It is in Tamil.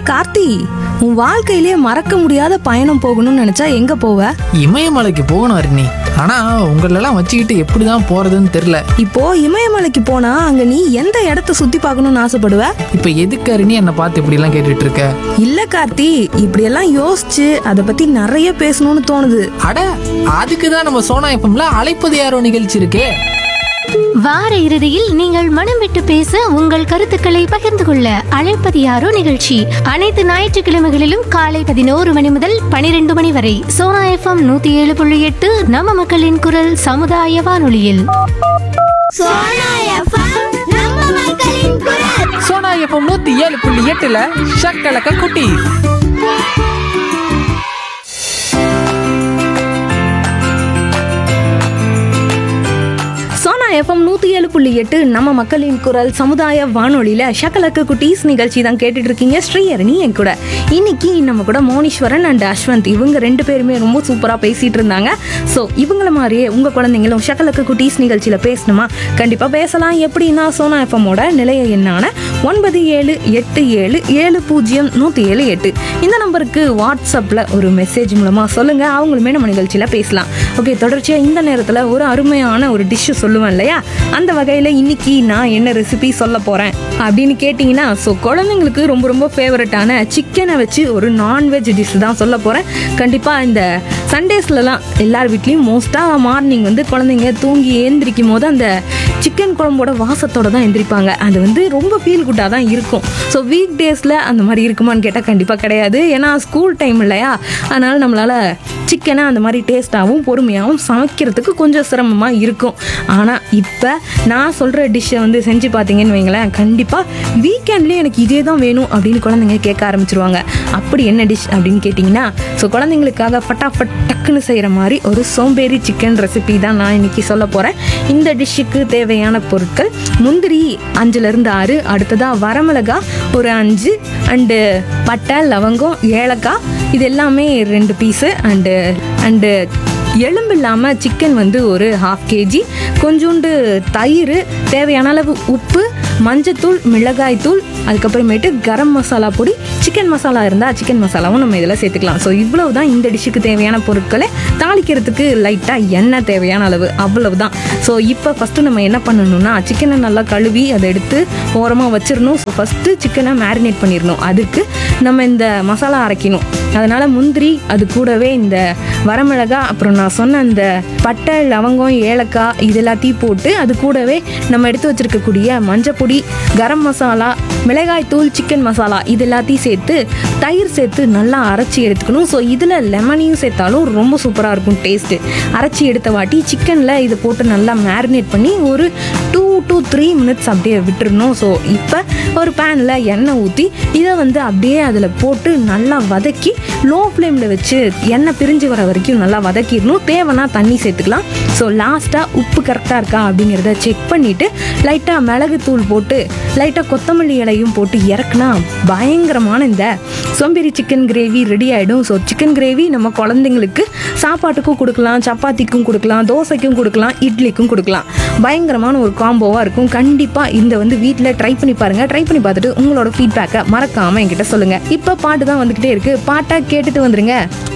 கார்த்தி உன் வாழ்க்கையிலேயே மறக்க முடியாத பயணம் போகணும்னு நினைச்சா எங்க போவ இமயமலைக்கு போகணும் அருணி ஆனா உங்களெல்லாம் வச்சுக்கிட்டு எப்படிதான் போறதுன்னு தெரியல இப்போ இமயமலைக்கு போனா அங்க நீ எந்த இடத்த சுத்தி பார்க்கணும்னு ஆசைப்படுவ இப்ப எதுக்கு அருணி என்னை பார்த்து இப்படி எல்லாம் கேட்டுட்டு இருக்க இல்ல கார்த்தி இப்படியெல்லாம் யோசிச்சு அதை பத்தி நிறைய பேசணும்னு தோணுது அட அதுக்கு தான் நம்ம சோனா எஃப்எம்ல அழைப்பது யாரோ நிகழ்ச்சி இருக்கே வார இறுதியில் நீங்கள் மனம் விட்டு பேச உங்கள் கருத்துக்களை பகிர்ந்து கொள்ள அழைப்பது யாரோ நிகழ்ச்சி அனைத்து ஞாயிற்றுக்கிழமைகளிலும் காலை பதினோரு மணி முதல் பனிரெண்டு மணி வரை சோனா எஃப்எம் நூத்தி ஏழு புள்ளி எட்டு நம்ம மக்களின் குரல் சமுதாய வானொலியில் சோனா எஃப்எம் நம்ம மக்களின் குரல் சோனா எஃப்எம் நூத்தி ஏழு புள்ளி எட்டுல ஷக்கலக்க குட்டி சோனா எஃப்எம் நூத்தி ஏழு புள்ளி எட்டு நம்ம மக்களின் குரல் சமுதாய வானொலியில ஷக்கலக்கு குட்டீஸ் நிகழ்ச்சி தான் கேட்டுட்டு இருக்கீங்க ஸ்ரீஹரணி என் கூட இன்னைக்கு நம்ம கூட மோனீஸ்வரன் அண்ட் அஸ்வந்த் இவங்க ரெண்டு பேருமே ரொம்ப சூப்பரா பேசிட்டு இருந்தாங்க ஸோ இவங்கள மாதிரியே உங்க குழந்தைங்களும் ஷக்கலக்கு குட்டீஸ் நிகழ்ச்சியில பேசணுமா கண்டிப்பா பேசலாம் எப்படின்னா சோனா எஃப்எம்மோட நிலைய எண்ணான ஒன்பது ஏழு எட்டு ஏழு ஏழு பூஜ்ஜியம் நூற்றி ஏழு எட்டு இந்த நம்பருக்கு வாட்ஸ்அப்பில் ஒரு மெசேஜ் மூலமாக சொல்லுங்கள் அவங்களுமே நம்ம நிகழ்ச்சியில் பேசலாம் ஓகே தொடர்ச்சியாக இந்த நேரத்தில் ஒரு அருமையான ஒரு டிஷ்ஷு சொல்லுவேன் இல்லையா அந்த வகையில் இன்னைக்கு நான் என்ன ரெசிபி சொல்ல போகிறேன் அப்படின்னு கேட்டிங்கன்னா ஸோ குழந்தைங்களுக்கு ரொம்ப ரொம்ப ஃபேவரட்டான சிக்கனை வச்சு ஒரு நான்வெஜ் டிஷ் தான் சொல்ல போகிறேன் கண்டிப்பாக இந்த சண்டேஸ்லலாம் எல்லார் வீட்லேயும் மோஸ்ட்டாக மார்னிங் வந்து குழந்தைங்க தூங்கி ஏந்திரிக்கும் போது அந்த சிக்கன் குழம்போட வாசத்தோட தான் எந்திரிப்பாங்க அது வந்து ரொம்ப ஃபீல் குட்டாக தான் இருக்கும் ஸோ வீக் டேஸில் அந்த மாதிரி இருக்குமான்னு கேட்டால் கண்டிப்பாக கிடையாது ஏன்னா ஸ்கூல் டைம் இல்லையா அதனால் நம்மளால் சிக்கனை அந்த மாதிரி டேஸ்ட்டாகவும் பொறுமையாகவும் சமைக்கிறதுக்கு கொஞ்சம் சிரமமாக இருக்கும் ஆனால் இப்போ நான் சொல்கிற டிஷ்ஷை வந்து செஞ்சு பார்த்தீங்கன்னு வைங்களேன் கண்டிப்பாக வீக்கெண்ட்லேயே எனக்கு இதே தான் வேணும் அப்படின்னு குழந்தைங்க கேட்க ஆரம்பிச்சிருவாங்க அப்படி என்ன டிஷ் அப்படின்னு கேட்டிங்கன்னா ஸோ குழந்தைங்களுக்காக ஃபட்டாஃபட் டக்குன்னு செய்கிற மாதிரி ஒரு சோம்பேறி சிக்கன் ரெசிபி தான் நான் இன்னைக்கு சொல்ல போகிறேன் இந்த டிஷ்ஷுக்கு தேவையான பொருட்கள் முந்திரி அஞ்சுலேருந்து ஆறு அடுத்ததாக வரமிளகா ஒரு அஞ்சு அண்டு பட்டை லவங்கம் ஏலக்காய் இது எல்லாமே ரெண்டு பீஸு அண்டு அண்டு எலும்பு இல்லாமல் சிக்கன் வந்து ஒரு ஹாஃப் கேஜி கொஞ்சோண்டு தயிர் தேவையான அளவு உப்பு மஞ்சத்தூள் மிளகாய்த்தூள் அதுக்கப்புறமேட்டு கரம் மசாலா பொடி சிக்கன் மசாலா இருந்தால் சிக்கன் மசாலாவும் நம்ம இதில் சேர்த்துக்கலாம் ஸோ இவ்வளவு தான் இந்த டிஷ்ஷுக்கு தேவையான பொருட்களை தாளிக்கிறதுக்கு லைட்டாக எண்ணெய் தேவையான அளவு அவ்வளவு தான் ஸோ இப்போ ஃபஸ்ட்டு நம்ம என்ன பண்ணணும்னா சிக்கனை நல்லா கழுவி அதை எடுத்து ஓரமாக வச்சிடணும் ஸோ ஃபஸ்ட்டு சிக்கனை மேரினேட் பண்ணிடணும் அதுக்கு நம்ம இந்த மசாலா அரைக்கணும் அதனால் முந்திரி அது கூடவே இந்த வரமிளகா அப்புறம் நான் சொன்ன அந்த பட்டை லவங்கம் ஏலக்காய் இது எல்லாத்தையும் போட்டு அது கூடவே நம்ம எடுத்து வச்சிருக்கக்கூடிய மஞ்சப்பொடி கரம் மசாலா மிளகாய் தூள் சிக்கன் மசாலா இது எல்லாத்தையும் சேர்த்து தயிர் சேர்த்து நல்லா அரைச்சி எடுத்துக்கணும் ஸோ இதில் லெமனையும் சேர்த்தாலும் ரொம்ப சூப்பராக இருக்கும் டேஸ்ட்டு அரைச்சி எடுத்த வாட்டி சிக்கனில் இதை போட்டு நல்லா மேரினேட் பண்ணி ஒரு டூ டு த்ரீ மினிட்ஸ் அப்படியே விட்டுறணும் ஸோ இப்போ ஒரு பேனில் எண்ணெய் ஊற்றி இதை வந்து அப்படியே அதில் போட்டு நல்லா வதக்கி லோ ஃப்ளேமில் வச்சு எண்ணெய் பிரிஞ்சு வர வரைக்கும் நல்லா வதக்கிடணும் தேவைன்னா தண்ணி சேர்த்துக்கலாம் ஸோ லாஸ்ட்டாக உப்பு கரெக்டாக இருக்கா அப்படிங்கிறத செக் பண்ணிவிட்டு லைட்டாக மிளகு தூள் போட்டு லைட்டாக கொத்தமல்லி இலையும் போட்டு இறக்குனா பயங்கரமான இந்த சோம்பேறி சிக்கன் கிரேவி ரெடி ஆகிடும் ஸோ சிக்கன் கிரேவி நம்ம குழந்தைங்களுக்கு சாப்பாட்டுக்கும் கொடுக்கலாம் சப்பாத்திக்கும் கொடுக்கலாம் தோசைக்கும் கொடுக்கலாம் இட்லிக்கும் கொடுக்கலாம் பயங்கரமான ஒரு காம்போவாக இருக்கும் கண்டிப்பாக இந்த வந்து வீட்டில் ட்ரை பண்ணி பாருங்கள் ட்ரை பண்ணி பார்த்துட்டு உங்களோட ஃபீட்பேக்கை மறக்காமல் என்கிட்ட சொல்லுங்கள் இப்போ பாட்டு தான் வந்துக்கிட்டே இருக்குது பாட்டை கேட்டுட்டு வந்துருங்க